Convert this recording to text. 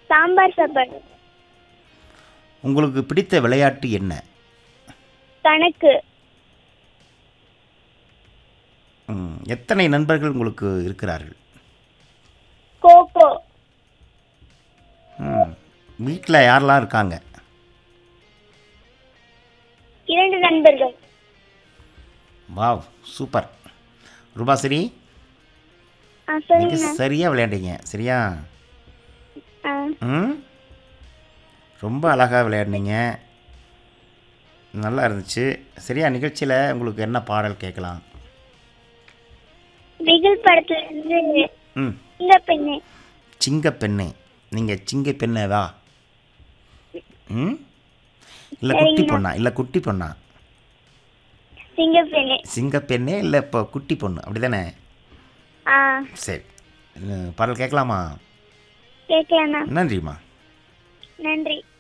சாம்பார் சாப்பாடு உங்களுக்கு பிடித்த விளையாட்டு என்ன கணக்கு ம், எத்தனை நண்பர்கள் உங்களுக்கு இருக்கிறார்கள் கோகோ வீட்டில் யாரெல்லாம் இருக்காங்க இரண்டு நண்பர்கள் வாவ் சூப்பர் ரூபாசரி ஆ நீங்கள் சொல்லுங்க சரியாக விளையாண்டீங்க சரியா ஆ ம் ரொம்ப அழகாக விளையாடினீங்க நல்லா இருந்துச்சு சரியா நிகழ்ச்சியில் உங்களுக்கு என்ன பாடல் கேட்கலாம் பிகில் படத்துல இருந்து ம் இந்த பெண்ணு சிங்கப்பெண்ணே நீங்கள் சிங்கப்பெண்ணேவா ம் இல்லை குட்டி பொண்ணா இல்லை குட்டி பொண்ணா சிங்க பெண்ணு சிங்கப்பெண்ணே இல்லை இப்போ குட்டி பொண்ணு அப்படி தானே ஆ சரி அஹ் பாடல் கேட்கலாமா கேட்கலாண்ணா நன்றிம்மா நன்றி